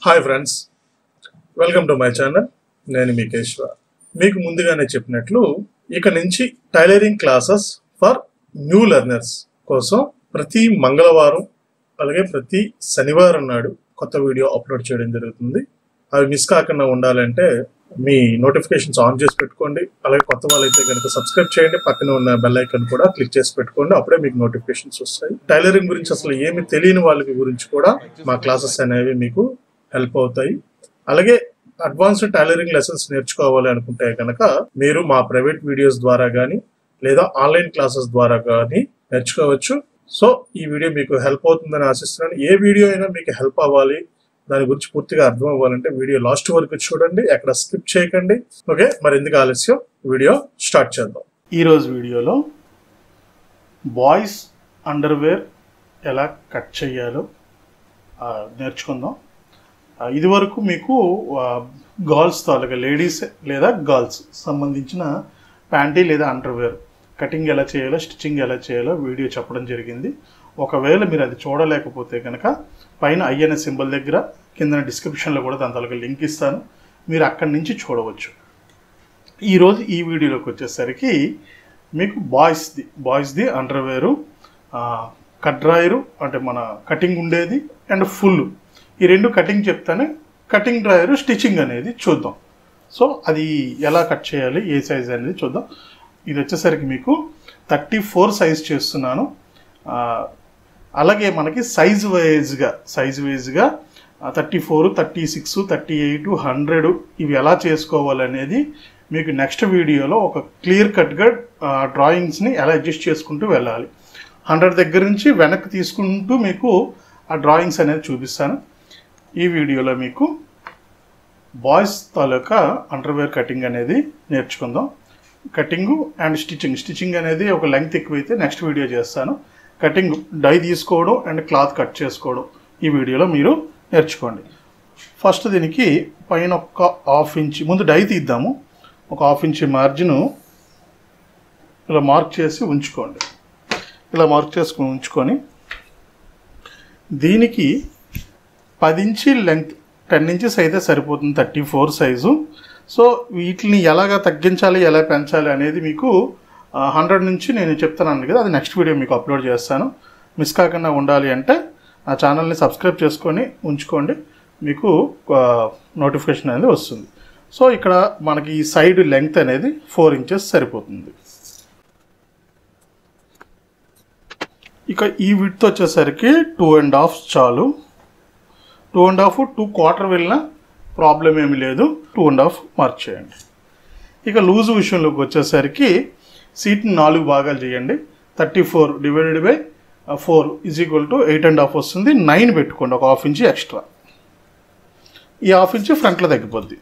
hi friends welcome to my channel నేను మీ కేశవ మీకు ముందుగానే చెప్పినట్లు ఇక నుంచి tailoring classes for new learners కోసం ప్రతి మంగళవారం అలాగే ప్రతి శనివారం నాడు కొత్త వీడియో అప్లోడ్ చేయడం జరుగుతుంది అవి మిస్ కాకుండా ఉండాలంటే మీ నోటిఫికేషన్స్ ఆన్ చేసి పెట్టుకోండి అలాగే కొత్త వాళ్ళైతే కనుక సబ్స్క్రైబ్ చేయండి పక్కన ఉన్న బెల్ ఐకాన్ కూడా క్లిక్ చేసి పెట్టుకోండి అప్పుడే మీకు నోటిఫికేషన్స్ వస్తాయి టైలరింగ్ గురించి అసలు ఏమి తెలియని వాళ్ళకి గురించి కూడా మా క్లాసెస్ అనేవి మీకు హెల్ప్ అవుతాయి అలాగే అడ్వాన్స్డ్ టైలరింగ్ లెసన్స్ నేర్చుకోవాలి అనుకుంటే కనుక మీరు మా ప్రైవేట్ వీడియోస్ ద్వారా కానీ లేదా ఆన్లైన్ క్లాసెస్ ద్వారా కానీ నేర్చుకోవచ్చు సో ఈ వీడియో మీకు హెల్ప్ అవుతుందని ఆశిస్తున్నాను ఏ వీడియో అయినా మీకు హెల్ప్ అవ్వాలి దాని గురించి పూర్తిగా అర్థం అవ్వాలంటే వీడియో లాస్ట్ వరకు చూడండి ఎక్కడ స్కిప్ చేయకండి ఓకే మరి ఎందుకు ఆలస్యం వీడియో స్టార్ట్ చేద్దాం ఈరోజు వీడియోలో బాయ్స్ అండర్వేర్ ఎలా కట్ చేయాలో ఆ, నేర్చుకుందాం ఆ, ఇదివరకు మీకు గర్ల్స్ తాలూకా లేడీస్ లేదా గర్ల్స్ సంబంధించిన ప్యాంటీ లేదా అండర్వేర్ కటింగ్ ఎలా చేయాలో స్టిచ్చింగ్ ఎలా చేయాలో వీడియో చెప్పడం జరిగింది ఒకవేళ మీరు అది చూడలేకపోతే కనుక పైన ఐఎన్ఎస్ సింబల్ దగ్గర కింద డిస్క్రిప్షన్లో కూడా దాని తాలూకా లింక్ ఇస్తాను మీరు అక్కడి నుంచి చూడవచ్చు ఈరోజు ఈ వీడియోలోకి వచ్చేసరికి మీకు బాయ్స్ది బాయ్స్ది అండర్వేరు కట్ డ్రాయరు అంటే మన కటింగ్ ఉండేది అండ్ ఫుల్ ఈ రెండు కటింగ్ చెప్తానే కటింగ్ డ్రాయరు స్టిచ్చింగ్ అనేది చూద్దాం సో అది ఎలా కట్ చేయాలి ఏ సైజ్ అనేది చూద్దాం ఇది వచ్చేసరికి మీకు థర్టీ ఫోర్ సైజ్ చేస్తున్నాను ఆ, అలాగే మనకి సైజ్ వైజ్గా సైజ్ వైజ్గా thirty four thirty six thirty eight hundred ఇవి ఎలా చేసుకోవాలనేది మీకు నెక్స్ట్ వీడియోలో ఒక క్లియర్ కట్గా డ్రాయింగ్స్ని ఎలా అడ్జస్ట్ చేసుకుంటూ వెళ్ళాలి హండ్రెడ్ దగ్గర నుంచి వెనక్కి తీసుకుంటూ మీకు ఆ డ్రాయింగ్స్ అనేది చూపిస్తాను ఈ వీడియోలో మీకు బాయ్స్ తాలూకా అండర్వేర్ కటింగ్ అనేది నేర్చుకుందాం కటింగ్ అండ్ స్టిచ్చింగ్ స్టిచ్చింగ్ అనేది ఒక లెంగ్త్ ఎక్కువైతే నెక్స్ట్ వీడియో చేస్తాను కటింగ్ డై తీసుకోవడం అండ్ క్లాత్ కట్ చేసుకోవడం ఈ వీడియోలో మీరు నేర్చుకోండి ఫస్ట్ దీనికి పైన ఒక హాఫ్ ఇంచ్ ముందు డై తీద్దాము ఒక హాఫ్ ఇంచ్ మార్జిన్ ఇలా మార్క్ చేసి ఉంచుకోండి ఇలా మార్క్ చేసుకుని ఉంచుకొని దీనికి పది ఇంచి లెంగ్త్ టెన్ ఇంచెస్ అయితే సరిపోతుంది థర్టీ ఫోర్ సైజు సో వీటిని ఎలాగ తగ్గించాలి ఎలా పెంచాలి అనేది మీకు హండ్రెడ్ నుంచి నేను చెప్తాను కదా అది నెక్స్ట్ వీడియో మీకు అప్లోడ్ చేస్తాను మిస్ కాకుండా ఉండాలి అంటే ఆ ఛానల్ని సబ్స్క్రైబ్ చేసుకొని ఉంచుకోండి మీకు నోటిఫికేషన్ అనేది వస్తుంది సో ఇక్కడ మనకి ఈ సైడ్ లెంగ్త్ అనేది ఫోర్ ఇంచెస్ సరిపోతుంది ఇక ఈ విడ్త్ వచ్చేసరికి టూ అండ్ హాఫ్ చాలు two and half two quarter వెళ్ళినా ప్రాబ్లం ఏమీ లేదు టూ అండ్ హాఫ్ మార్క్ చేయండి ఇక లూజ్ విషయంలోకి వచ్చేసరికి సీట్ని నాలుగు భాగాలు చేయండి thirty four divided by four is equal to eight and half వస్తుంది నైన్ పెట్టుకోండి ఒక హాఫ్ ఇంచ్ ఎక్స్ట్రా ఈ హాఫ్ ఇంచ్ ఫ్రంట్లో తగ్గిపోద్ది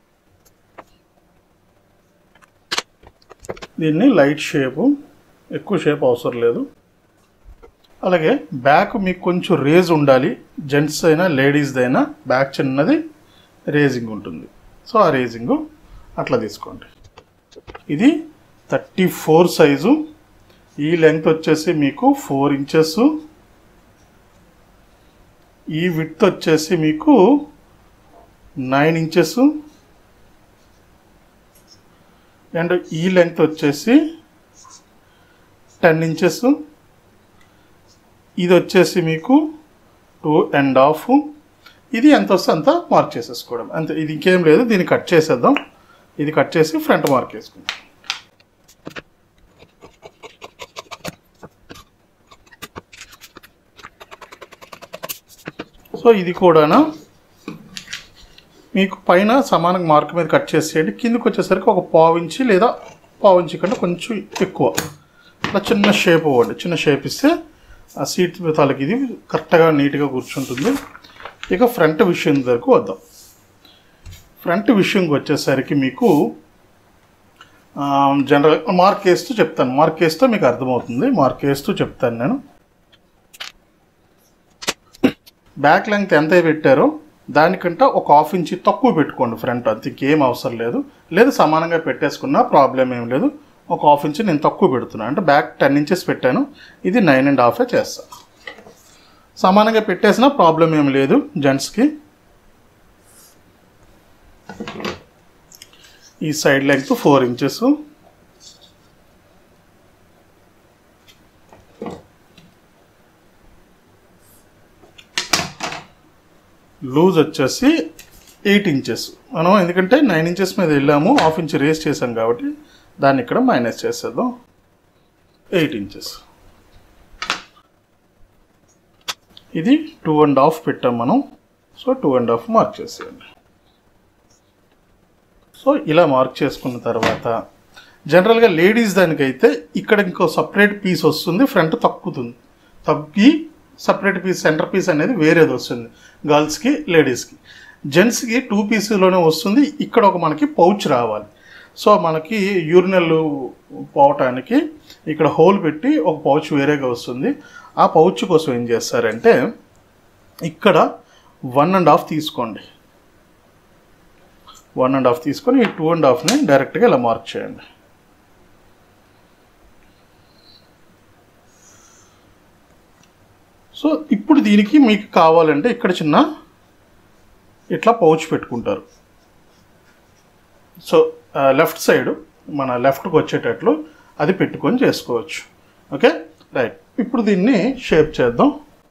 దీన్ని లైట్ షేపు ఎక్కువ షేప్ అవసరం లేదు అలాగే బ్యాక్ మీకు కొంచెం రేజ్ ఉండాలి జెంట్స్ అయినా లేడీస్ది అయినా బ్యాక్ చిన్నది రేజింగ్ ఉంటుంది సో ఆ రేజింగ్ అట్లా తీసుకోండి ఇది థర్టీ ఫోర్ సైజు ఈ లెంగ్త్ వచ్చేసి మీకు ఫోర్ ఇంచెస్ ఈ విడ్త్ వచ్చేసి మీకు నైన్ ఇంచెస్ అండ్ ఈ లెంగ్త్ వచ్చేసి టెన్ ఇంచెస్ ఇది వచ్చేసి మీకు టూ అండ్ హాఫ్ ఇది ఎంత వస్తే అంత మార్క్ చేసేసుకోవడం అంతే ఇది ఇంకేం లేదు దీన్ని కట్ చేసేద్దాం ఇది కట్ చేసి ఫ్రంట్ మార్క్ వేసుకుందాం సో ఇది కూడాను మీకు పైన సమానంగా మార్క్ మీద కట్ చేసేయండి కిందకి వచ్చేసరికి ఒక పావు ఇంచి లేదా పావు ఇంచి కంటే కొంచెం ఎక్కువ అలా చిన్న షేప్ ఇవ్వండి చిన్న షేప్ ఇస్తే ఆ సీట్ తాలకి ఇది కరెక్ట్గా నీట్గా కూర్చుంటుంది ఇక ఫ్రంట్ విషయం వరకు వద్దాం ఫ్రంట్ విషయంకి వచ్చేసరికి మీకు జనరల్ మార్క్ వేస్తూ చెప్తాను మార్క్ వేస్తూ మీకు అర్థమవుతుంది మార్క్ వేస్తూ చెప్తాను నేను బ్యాక్ లెంగ్త్ ఎంత పెట్టారో దానికంటే ఒక హాఫ్ ఇంచ్ తక్కువ పెట్టుకోండి ఫ్రంట్ అంత ఇంకేం అవసరం లేదు లేదు సమానంగా పెట్టేసుకున్నా ప్రాబ్లం ఏం లేదు ఒక హాఫ్ ఇంచ్ నేను తక్కువ పెడుతున్నాను అంటే బ్యాక్ టెన్ ఇంచెస్ పెట్టాను ఇది నైన్ అండ్ హాఫే చేస్తాను సమానంగా పెట్టేసినా ప్రాబ్లం ఏం లేదు జెంట్స్కి ఈ side length four inches loose వచ్చేసి ఎయిట్ ఇంచెస్ మనం ఎందుకంటే నైన్ ఇంచెస్ మీద వెళ్ళాము హాఫ్ ఇంచ్ రేస్ చేసాం కాబట్టి దాన్ని ఇక్కడ మైనస్ చేసేద్దాం ఎయిట్ ఇంచెస్ ఇది టూ అండ్ హాఫ్ పెట్టాం మనం so two and half mark చేసేయండి సో ఇలా మార్క్ చేసుకున్న తర్వాత జనరల్గా లేడీస్ దానికైతే ఇక్కడ ఇంకో సపరేట్ పీస్ వస్తుంది ఫ్రంట్ తక్కుతుంది తగ్గి సపరేట్ పీస్ సెంటర్ పీస్ అనేది వేరేది వస్తుంది గర్ల్స్కి లేడీస్కి జెంట్స్కి టూ పీస్లోనే వస్తుంది ఇక్కడ ఒక మనకి పౌచ్ రావాలి సో మనకి యూరినల్ పోవటానికి ఇక్కడ హోల్ పెట్టి ఒక పౌచ్ వేరేగా వస్తుంది ఆ పౌచ్ కోసం ఏం చేస్తారంటే ఇక్కడ వన్ అండ్ హాఫ్ తీసుకోండి వన్ అండ్ హాఫ్ తీసుకొని ఈ టూ అండ్ హాఫ్ని డైరెక్ట్గా ఇలా మార్క్ చేయండి సో ఇప్పుడు దీనికి మీకు కావాలంటే ఇక్కడ చిన్న ఇట్లా పౌచ్ పెట్టుకుంటారు సో లెఫ్ట్ సైడ్ మన లెఫ్ట్కి వచ్చేటట్లు అది పెట్టుకొని చేసుకోవచ్చు ఓకే రైట్ ఇప్పుడు దీన్ని షేప్ చేద్దాం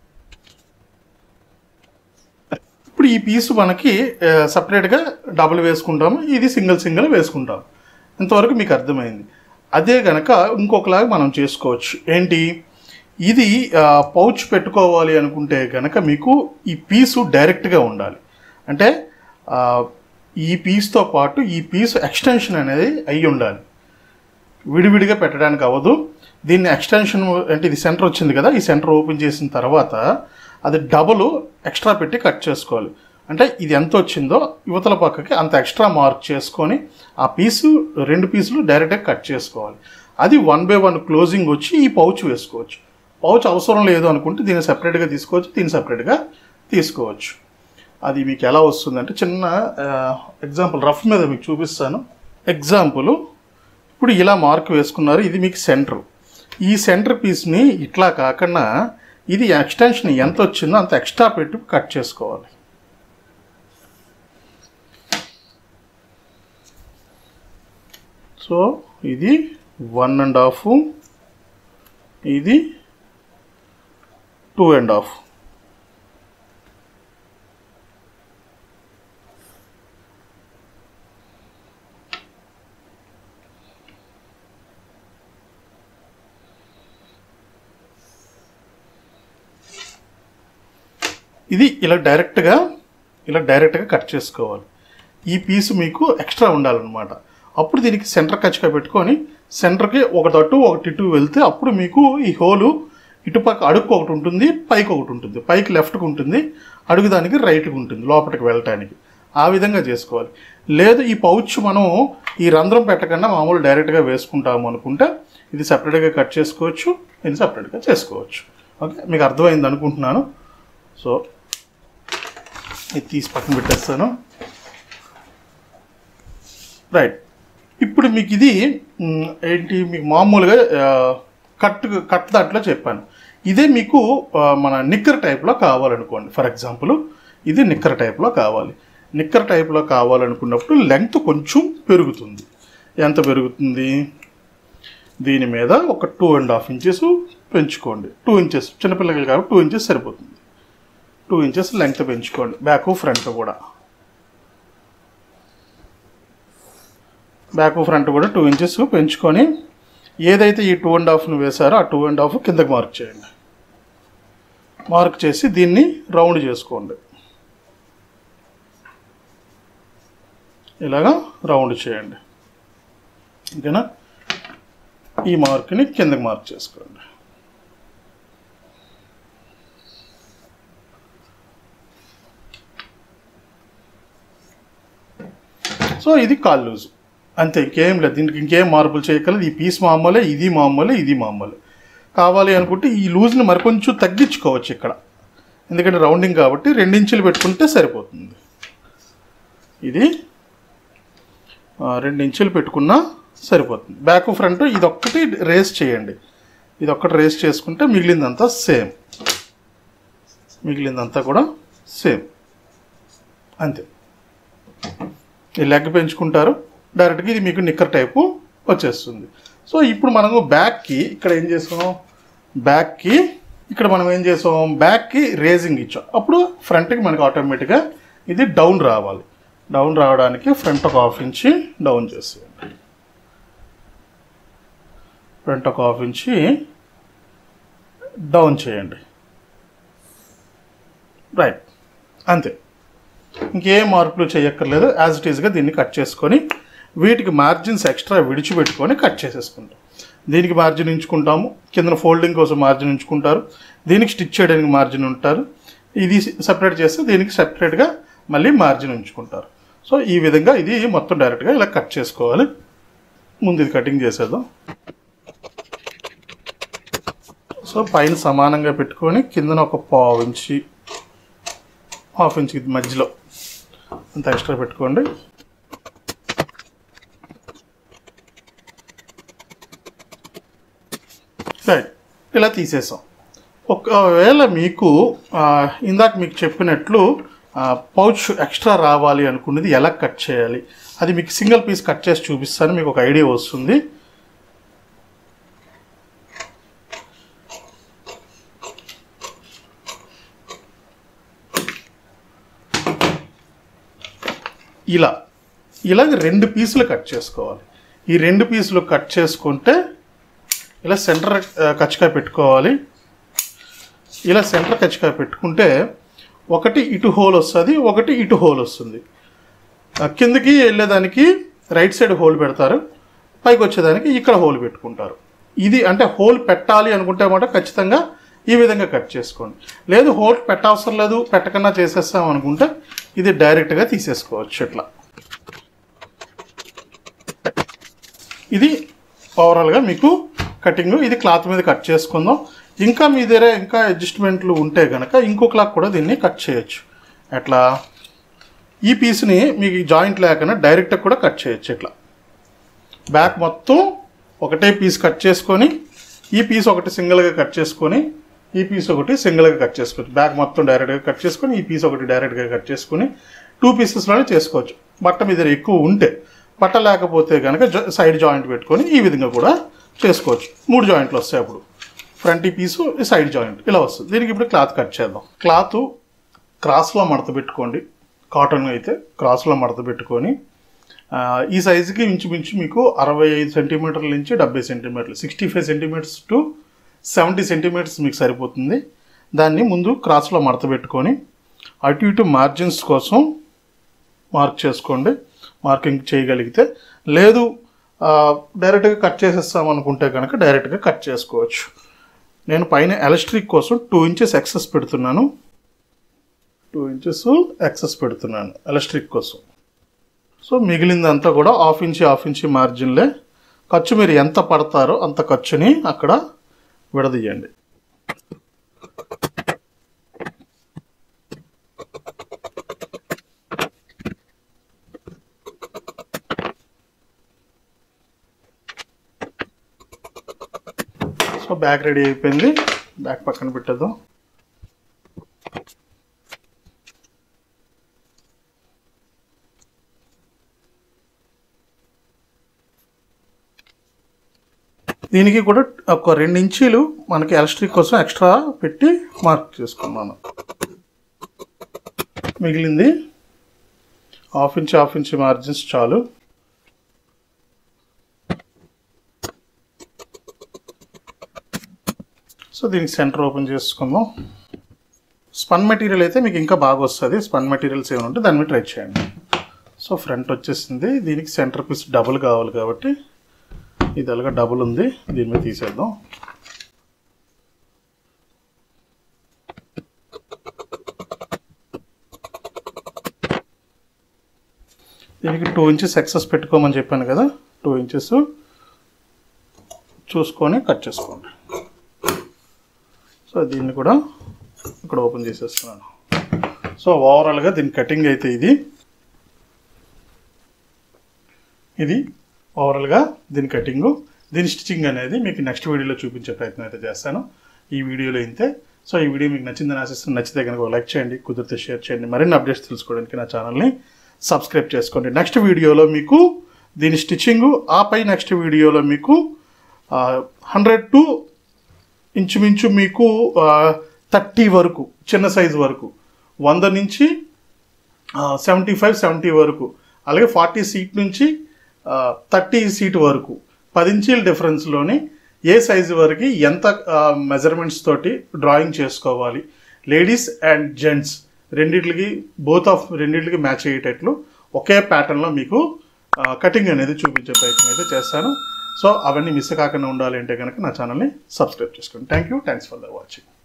ఇప్పుడు ఈ పీస్ మనకి సపరేట్గా డబుల్ వేసుకుంటాము ఇది సింగిల్ సింగిల్ వేసుకుంటాం ఇంతవరకు మీకు అర్థమైంది అదే గనక ఇంకొకలాగా మనం చేసుకోవచ్చు ఏంటి ఇది పౌచ్ పెట్టుకోవాలి అనుకుంటే కనుక మీకు ఈ పీసు డైరెక్ట్గా ఉండాలి అంటే ఆ, ఈ పీస్తో పాటు ఈ పీస్ ఎక్స్టెన్షన్ అనేది అయి ఉండాలి విడివిడిగా పెట్టడానికి అవ్వదు దీన్ని ఎక్స్టెన్షన్ అంటే ఇది సెంటర్ వచ్చింది కదా ఈ సెంటర్ ఓపెన్ చేసిన తర్వాత అది డబుల్ ఎక్స్ట్రా పెట్టి కట్ చేసుకోవాలి అంటే ఇది ఎంత వచ్చిందో యువతల పక్కకి అంత ఎక్స్ట్రా మార్క్ చేసుకొని ఆ పీసు రెండు పీసులు డైరెక్ట్గా కట్ చేసుకోవాలి అది వన్ బై వన్ క్లోజింగ్ వచ్చి ఈ పౌచ్ వేసుకోవచ్చు పౌచ్ అవసరం లేదు అనుకుంటే దీన్ని సెపరేట్గా తీసుకోవచ్చు దీన్ని సెపరేట్గా తీసుకోవచ్చు అది మీకు ఎలా వస్తుందంటే చిన్న ఎగ్జాంపుల్ రఫ్ మీద మీకు చూపిస్తాను ఎగ్జాంపుల్ ఇప్పుడు ఇలా మార్క్ వేసుకున్నారు ఇది మీకు సెంటర్ ఈ సెంటర్ పీస్ని ఇట్లా కాకుండా ఇది ఎక్స్టెన్షన్ ఎంత వచ్చిందో అంత ఎక్స్ట్రా పెట్టి కట్ చేసుకోవాలి సో ఇది వన్ అండ్ హాఫ్ ఇది టూ అండ్ హాఫ్ ఇది ఇలా డైరెక్ట్గా ఇలా డైరెక్ట్గా కట్ చేసుకోవాలి ఈ పీస్ మీకు ఎక్స్ట్రా ఉండాలన్నమాట అప్పుడు దీనికి సెంటర్ కచ్చిగా పెట్టుకొని సెంటర్కి ఒకటి అటు ఒకటి ఇటు వెళ్తే అప్పుడు మీకు ఈ హోలు ఇటుపక్క అడుగు ఒకటి ఉంటుంది పైకి ఒకటి ఉంటుంది పైకి లెఫ్ట్కి ఉంటుంది అడుగు దానికి రైట్కి ఉంటుంది లోపలికి వెళ్ళటానికి ఆ విధంగా చేసుకోవాలి లేదు ఈ పౌచ్ మనం ఈ రంధ్రం పెట్టకుండా మామూలు డైరెక్ట్గా వేసుకుంటాము అనుకుంటే ఇది సపరేట్గా కట్ చేసుకోవచ్చు ఇది సపరేట్గా చేసుకోవచ్చు ఓకే మీకు అర్థమైంది అనుకుంటున్నాను సో ఇది తీసి పక్కన పెట్టేస్తాను రైట్ ఇప్పుడు మీకు ఇది మ్, ఏంటి మీకు మామూలుగా ఆ, కట్ కట్ దాంట్లో చెప్పాను ఇదే మీకు ఆ, మన నిక్కర్ టైప్లో కావాలనుకోండి ఫర్ ఎగ్జాంపుల్ ఇది నిక్కర్ టైప్లో కావాలి నిక్కర్ టైప్లో కావాలనుకున్నప్పుడు లెంగ్త్ కొంచెం పెరుగుతుంది ఎంత పెరుగుతుంది దీని మీద ఒక టూ అండ్ హాఫ్ ఇంచెస్ పెంచుకోండి టూ ఇంచెస్ చిన్నపిల్లలు కాబట్టి టూ ఇంచెస్ సరిపోతుంది టూ ఇంచెస్ లెంగ్త్ పెంచుకోండి బ్యాక్ ఫ్రంట్ కూడా బ్యాక్ ఫ్రంట్ కూడా టూ ఇంచెస్ పెంచుకొని ఏదైతే ఈ టూ అండ్ హాఫ్ను వేసారో ఆ టూ అండ్ హాఫ్ కిందకి మార్క్ చేయండి మార్క్ చేసి దీన్ని రౌండ్ చేసుకోండి ఇలాగా రౌండ్ చేయండి ఓకేనా ఈ మార్క్ని కిందకి మార్క్ చేసుకోండి సో ఇది కాల్ లూజ్ అంతే ఇంకేం లేదు దీనికి ఇంకేం మార్పులు చేయగలదు ఈ పీస్ మామూలే ఇది మామూలే ఇది మామూలే కావాలి అనుకుంటే ఈ లూజ్ని మరికొంచెం తగ్గించుకోవచ్చు ఇక్కడ ఎందుకంటే రౌండింగ్ కాబట్టి రెండించులు పెట్టుకుంటే సరిపోతుంది ఇది ఆ, రెండు ఇంచులు పెట్టుకున్నా సరిపోతుంది బ్యాక్ ఫ్రంట్ ఇది ఒక్కటి రేస్ చేయండి ఇది ఒక్కటి రేస్ చేసుకుంటే మిగిలిందంతా సేమ్ మిగిలిందంతా కూడా సేమ్ అంతే ఈ లెగ్ పెంచుకుంటారు డైరెక్ట్గా ఇది మీకు నిక్కర్ టైపు వచ్చేస్తుంది సో ఇప్పుడు మనము బ్యాక్కి ఇక్కడ ఏం చేసాం బ్యాక్కి ఇక్కడ మనం ఏం చేసాం బ్యాక్కి రేజింగ్ ఇచ్చాం అప్పుడు ఫ్రంట్కి మనకి ఆటోమేటిక్గా ఇది డౌన్ రావాలి డౌన్ రావడానికి ఫ్రంట్ ఒక హాఫ్ ఇంచి డౌన్ చేసేయండి ఫ్రంట్ ఒక హాఫ్ ఇంచి డౌన్ చేయండి రైట్ అంతే ఇంకేం మార్పులు చేయక్కర్లేదు యాజ్ ఇట్ ఈస్గా దీన్ని కట్ చేసుకొని వీటికి మార్జిన్స్ ఎక్స్ట్రా విడిచిపెట్టుకొని కట్ చేసేసుకుంటాం దీనికి మార్జిన్ ఉంచుకుంటాము కింద ఫోల్డింగ్ కోసం మార్జిన్ ఉంచుకుంటారు దీనికి స్టిచ్ చేయడానికి మార్జిన్ ఉంటారు ఇది సపరేట్ చేస్తే దీనికి సపరేట్గా మళ్ళీ మార్జిన్ ఉంచుకుంటారు సో ఈ విధంగా ఇది మొత్తం డైరెక్ట్గా ఇలా కట్ చేసుకోవాలి ముందు ఇది కటింగ్ చేసేద్దాం సో పైన సమానంగా పెట్టుకొని కిందన ఒక పావు ఇంచి హాఫ్ ఇంచ్ ఇది మధ్యలో అంత ఎక్స్ట్రా పెట్టుకోండి రైట్ ఇలా తీసేసాం ఒకవేళ మీకు ఆ, ఇందాక మీకు చెప్పినట్లు పౌచ్ ఎక్స్ట్రా రావాలి అనుకున్నది ఎలా కట్ చేయాలి అది మీకు సింగిల్ పీస్ కట్ చేసి చూపిస్తాను మీకు ఒక ఐడియా వస్తుంది ఇలా ఇలాగ రెండు పీసులు కట్ చేసుకోవాలి ఈ రెండు పీసులు కట్ చేసుకుంటే ఇలా సెంటర్ ఆ, కచ్చికాయ పెట్టుకోవాలి ఇలా సెంటర్ కచ్చికాయ పెట్టుకుంటే ఒకటి ఇటు హోల్ వస్తుంది ఒకటి ఇటు హోల్ వస్తుంది ఆ, కిందకి వెళ్ళేదానికి రైట్ సైడ్ హోల్ పెడతారు పైకి వచ్చేదానికి ఇక్కడ హోల్ పెట్టుకుంటారు ఇది అంటే హోల్ పెట్టాలి అనుకుంటే మాట ఖచ్చితంగా ఈ విధంగా కట్ చేసుకోండి లేదు హోల్ పెట్టవసరం లేదు పెట్టకన్నా చేసేస్తాం అనుకుంటే ఇది డైరెక్ట్గా తీసేసుకోవచ్చు ఇట్లా ఇది ఓవరాల్గా మీకు కటింగ్ ఇది క్లాత్ మీద కట్ చేసుకుందాం ఇంకా మీ దగ్గర ఇంకా అడ్జస్ట్మెంట్లు ఉంటే కనుక ఇంకొకలా కూడా దీన్ని కట్ చేయొచ్చు ఎట్లా ఈ పీస్ని మీకు జాయింట్ లేకుండా డైరెక్ట్గా కూడా కట్ చేయొచ్చు ఇట్లా బ్యాక్ మొత్తం ఒకటే పీస్ కట్ చేసుకొని ఈ పీస్ ఒకటి సింగిల్గా కట్ చేసుకొని ఈ పీస్ ఒకటి సింగిల్గా కట్ చేసుకోవచ్చు బ్యాక్ మొత్తం డైరెక్ట్గా కట్ చేసుకొని ఈ పీస్ ఒకటి డైరెక్ట్గా కట్ చేసుకొని టూ పీసెస్లోనే చేసుకోవచ్చు బట్ట మీ దగ్గర ఎక్కువ ఉంటే బట్ట లేకపోతే కనుక జ- సైడ్ జాయింట్ పెట్టుకొని ఈ విధంగా కూడా చేసుకోవచ్చు మూడు జాయింట్లు వస్తాయి అప్పుడు ఫ్రంట్ ఈ పీసు ఈ సైడ్ జాయింట్ ఇలా వస్తుంది దీనికి ఇప్పుడు క్లాత్ కట్ చేద్దాం క్లాత్ క్రాస్లో మడత పెట్టుకోండి కాటన్ అయితే క్రాస్లో మడత పెట్టుకొని ఆ, ఈ సైజుకి ఇంచుమించు మీకు అరవై ఐదు సెంటీమీటర్ల నుంచి డెబ్బై సెంటీమీటర్లు sixty five centimetres to seventy centimetres మీకు సరిపోతుంది దాన్ని ముందు క్రాస్లో మడత పెట్టుకొని అటు ఇటు మార్జిన్స్ కోసం మార్క్ చేసుకోండి మార్కింగ్ చేయగలిగితే లేదు ఆ, డైరెక్ట్గా కట్ చేసేస్తాం అనుకుంటే కనుక డైరెక్ట్గా కట్ చేసుకోవచ్చు నేను పైన ఎలక్ట్రిక్ కోసం టూ ఇంచెస్ ఎక్సెస్ పెడుతున్నాను టూ ఇంచెస్ ఎక్సెస్ పెడుతున్నాను ఎలక్ట్రిక్ కోసం సో మిగిలిందంతా కూడా హాఫ్ ఇంచి హాఫ్ ఇంచి మార్జిన్లే ఖర్చు మీరు ఎంత పడతారో అంత ఖర్చుని అక్కడ విడదీయండి సో బ్యాగ్ రెడీ అయిపోయింది బ్యాగ్ పక్కన పెట్టేద్దాం దీనికి కూడా ఒక రెండు ఇంచీలు మనకి ఎలక్ట్రిక్ కోసం ఎక్స్ట్రా పెట్టి మార్క్ చేసుకున్నాను మిగిలింది half inch half inch margins చాలు సో దీనికి సెంటర్ ఓపెన్ చేసుకుందాం స్పన్ మెటీరియల్ అయితే మీకు ఇంకా బాగా వస్తుంది స్పన్ మెటీరియల్స్ ఏమైనా ఉంటే దాని మీద ట్రై చేయండి సో ఫ్రంట్ వచ్చేసింది దీనికి సెంటర్ పీస్ డబుల్ కావాలి కాబట్టి ఇది అలాగా డబుల్ ఉంది దీని మీద తీసేద్దాం దీనికి టూ ఇంచెస్ ఎక్సెస్ పెట్టుకోమని చెప్పాను కదా టూ ఇంచెస్ చూసుకొని కట్ చేసుకోండి సో దీన్ని కూడా ఇక్కడ ఓపెన్ చేసేస్తున్నాను సో ఓవరాల్గా దీని కటింగ్ అయితే ఇది ఇది ఓవరాల్గా దీని కటింగ్ దీని స్టిచ్చింగ్ అనేది మీకు నెక్స్ట్ వీడియోలో చూపించే ప్రయత్నం అయితే చేస్తాను ఈ వీడియోలో ఇంతే సో ఈ వీడియో మీకు నచ్చిందని ఆశిస్తున్నాను నచ్చితే కనుక లైక్ చేయండి కుదిరితే షేర్ చేయండి మరిన్ని అప్డేట్స్ తెలుసుకోవడానికి నా ఛానల్ని సబ్స్క్రైబ్ చేసుకోండి నెక్స్ట్ వీడియోలో మీకు దీని స్టిచ్చింగ్ ఆపై నెక్స్ట్ వీడియోలో మీకు హండ్రెడ్ టు ఇంచుమించు మీకు థర్టీ వరకు చిన్న సైజు వరకు వంద నుంచి సెవెంటీ ఫైవ్ సెవెంటీ వరకు అలాగే ఫార్టీ సీట్ నుంచి థర్టీ సీట్ వరకు పది ఇంచీల డిఫరెన్స్లోని ఏ సైజు వరకు ఎంత మెజర్మెంట్స్ తోటి డ్రాయింగ్ చేసుకోవాలి లేడీస్ అండ్ జెంట్స్ రెండిట్లకి బోత్ ఆఫ్ రెండిట్లకి మ్యాచ్ అయ్యేటట్లు ఒకే ప్యాటర్న్లో మీకు కటింగ్ అనేది చూపించే ప్రయత్నం అయితే చేస్తాను సో అవన్నీ మిస్ కాకుండా ఉండాలి అంటే కనుక నా ఛానల్ని సబ్స్క్రైబ్ చేసుకోండి thank you thanks for the watching